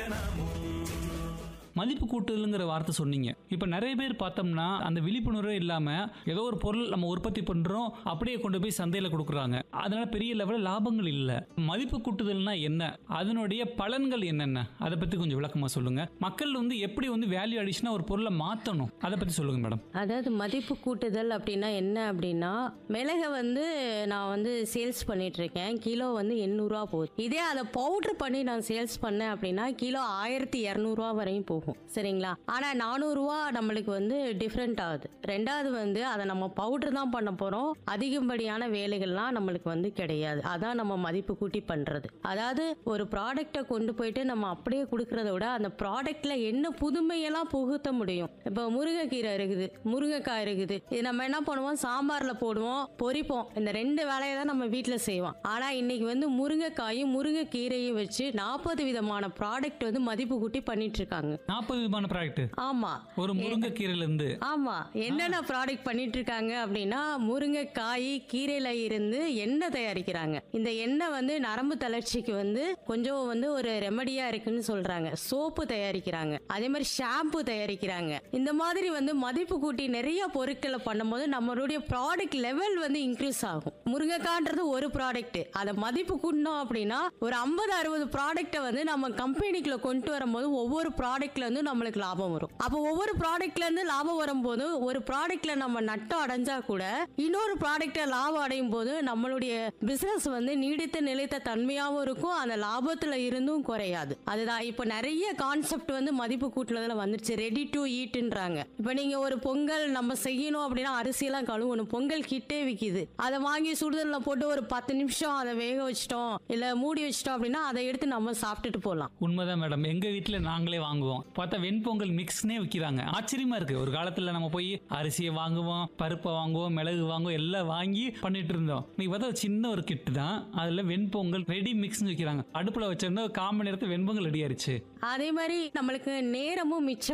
மதிப்பு கூட்டுதல்ங்கிற வார்த்தை சொன்னீங்க இப்போ நிறைய பேர் பார்த்தோம்னா அந்த விழிப்புணர்வே இல்லாமல் ஏதோ ஒரு பொருள் நம்ம உற்பத்தி பண்ணுறோம் அப்படியே கொண்டு போய் சந்தையில் கொடுக்குறாங்க அதனால பெரிய லெவலில் லாபங்கள் இல்லை மதிப்பு கூட்டுதல்னா என்ன அதனுடைய பலன்கள் என்னென்ன அதை பற்றி கொஞ்சம் விளக்கமாக சொல்லுங்கள் மக்கள் வந்து எப்படி வந்து வேல்யூ அடிஷனாக ஒரு பொருளை மாற்றணும் அதை பற்றி சொல்லுங்கள் மேடம் அதாவது மதிப்பு கூட்டுதல் அப்படின்னா என்ன அப்படின்னா மிளகை வந்து நான் வந்து சேல்ஸ் பண்ணிட்டு இருக்கேன் கிலோ வந்து எண்ணூறுரூவா போகுது இதே அதை பவுட்ரு பண்ணி நான் சேல்ஸ் பண்ணேன் அப்படின்னா கிலோ ஆயிரத்தி இரநூறுவா வரையும் போகும் சரிங்களா ஆனால் நானூறுரூவா நம்மளுக்கு வந்து டிஃப்ரெண்ட் ஆகுது ரெண்டாவது வந்து அதை நம்ம பவுட்ரு தான் பண்ண போகிறோம் அதிகப்படியான வேலைகள்லாம் நம்மளுக்கு வந்து கிடையாது அதான் நம்ம மதிப்பு கூட்டி பண்ணுறது அதாவது ஒரு ப்ராடக்டை கொண்டு போயிட்டு நம்ம அப்படியே கொடுக்கறத விட அந்த ப்ராடக்ட்ல என்ன புதுமையெல்லாம் புகுத்த முடியும் இப்போ முருங்கைக்கீரை இருக்குது முருங்கைக்காய் இருக்குது இது நம்ம என்ன பண்ணுவோம் சாம்பார்ல போடுவோம் பொரிப்போம் இந்த ரெண்டு வேலையை தான் நம்ம வீட்டில் செய்வோம் ஆனால் இன்னைக்கு வந்து முருங்கைக்காயும் முருங்கைக்கீரையும் வச்சு நாற்பது விதமான ப்ராடக்ட் வந்து மதிப்பு கூட்டி பண்ணிட்டு இருக்காங்க நாற்பது விதமான ப்ராடக்ட் ஆமா ஒரு முருங்கைக்கீரையிலேருந்து ஆமா என்னென்ன ப்ராடக்ட் பண்ணிட்டு இருக்காங்க அப்படின்னா முருங்கைக்காய் கீரையில இருந்து எண்ணெய் தயாரிக்கிறாங்க இந்த எண்ணெய் வந்து நரம்பு தளர்ச்சிக்கு வந்து கொஞ்சம் வந்து ஒரு ரெமடியா இருக்குன்னு சொல்றாங்க சோப்பு தயாரிக்கிறாங்க அதே மாதிரி ஷாம்பு தயாரிக்கிறாங்க இந்த மாதிரி வந்து மதிப்பு கூட்டி நிறைய பொருட்களை பண்ணும்போது நம்மளுடைய ப்ராடக்ட் லெவல் வந்து இன்க்ரீஸ் ஆகும் முருங்கைக்கான்றது ஒரு ப்ராடக்ட் அதை மதிப்பு கூட்டினோம் அப்படின்னா ஒரு ஐம்பது அறுபது ப்ராடக்ட்டை வந்து நம்ம கம்பெனிக்குள்ள கொண்டு வரும்போது ஒவ்வொரு ப்ராடக்ட்ல இருந்து நம்மளுக்கு லாபம் வரும் அப்போ ஒவ்வொரு ப்ராடக்ட்ல இருந்து லாபம் வரும்போது ஒரு ப்ராடக்ட்ல நம்ம நட்டம் அடைஞ்சா கூட இன்னொரு ப்ராடக்ட்ல லாபம் அடையும் போது நம்மளுடைய பிசினஸ் வந்து நீடித்த நிலைத்த தன்மையாகவும் இருக்கும் அந்த லாபத்துல இருந்தும் குறையாது அதுதான் இப்போ நிறைய கான்செப்ட் வந்து மதிப்பு கூட்டுறதுல வந்துருச்சு ரெடி டு ஈட்ன்றாங்க இப்போ நீங்க ஒரு பொங்கல் நம்ம செய்யணும் அப்படின்னா அரிசியெல்லாம் கழுவணும் பொங்கல் கிட்டே விக்குது அதை வாங்கி சுடுதல்ல போட்டு ஒரு பத்து நிமிஷம் அதை வேக வச்சிட்டோம் இல்ல மூடி வச்சிட்டோம் அப்படின்னா அதை எடுத்து நம்ம சாப்பிட்டுட்டு போகலாம் உண்மைதான் மேடம் எங்க வீட்ல நாங்களே வாங்குவோம் பார்த்தா வெண்பொங்கல் மிக்ஸ்னே விற்கிறாங்க ஆச்சரியமா இருக்கு ஒரு காலத்துல நம்ம போய் அரிசியை வாங்குவோம் பருப்பை வாங்குவோம் மிளகு வாங்குவோம் எல்லாம் வாங்கி பண்ணிட்டு இருந்தோம் இன்னைக்கு பார்த்தா ஒரு சின்ன ஒரு கிட்டு தான் அதுல வெண்பொங்கல் ரெடி மிக்ஸ்னு விற்கிறாங்க அடுப்புல வச்சிருந்தா ஒரு காமன் நேரத்தில் வெண்பொங்கல் ரெடி ஆயிருச்சு அதே மாதிரி நம்மளுக்கு நேரமும் மிச்சம்